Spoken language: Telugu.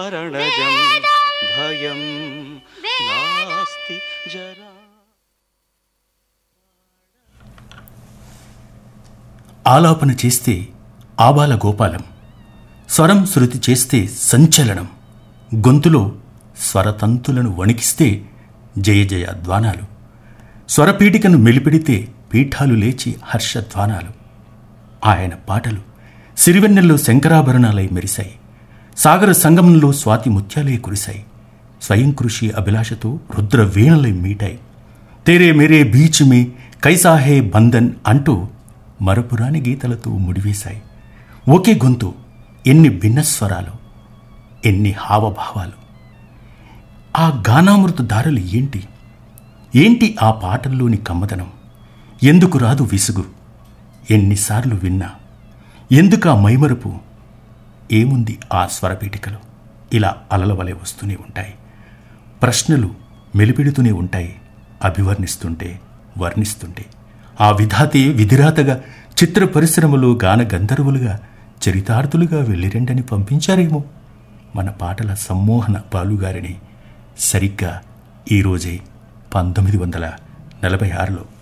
మరణజం భయం నాస్తి జరా ఆలాపన చేస్తే ఆబాల గోపాలం స్వరం శృతి చేస్తే సంచలనం గొంతులో స్వరతంతులను వణికిస్తే జయ జయ ధ్వానాలు స్వరపీఠికను మెలిపెడితే పీఠాలు లేచి హర్షధ్వానాలు ఆయన పాటలు సిరివెన్నెల్లో శంకరాభరణాలై మెరిశాయి సాగర సంగమంలో స్వాతి ముత్యాలై కురిశాయి స్వయం కృషి అభిలాషతో రుద్ర వీణలై మీటాయి తేరే మేరే బీచ్ మే కైసా హే బంధన్ అంటూ మరపురాని గీతలతో ముడివేశాయి ఒకే గొంతు ఎన్ని భిన్న స్వరాలు ఎన్ని హావభావాలు ఆ గానామృత దారులు ఏంటి ఏంటి ఆ పాటల్లోని కమ్మదనం ఎందుకు రాదు విసుగు ఎన్నిసార్లు విన్నా ఎందుకు ఆ మైమరుపు ఏముంది ఆ స్వరపీఠికలు ఇలా అలలవలే వస్తూనే ఉంటాయి ప్రశ్నలు మెలిపెడుతూనే ఉంటాయి అభివర్ణిస్తుంటే వర్ణిస్తుంటే ఆ విధాతే విధిరాతగా చిత్ర పరిశ్రమలో గాన గంధర్వులుగా చరితార్థులుగా వెళ్ళిరండని పంపించారేమో మన పాటల సమ్మోహన బాలుగారిని సరిగ్గా ఈరోజే పంతొమ్మిది వందల నలభై ఆరులో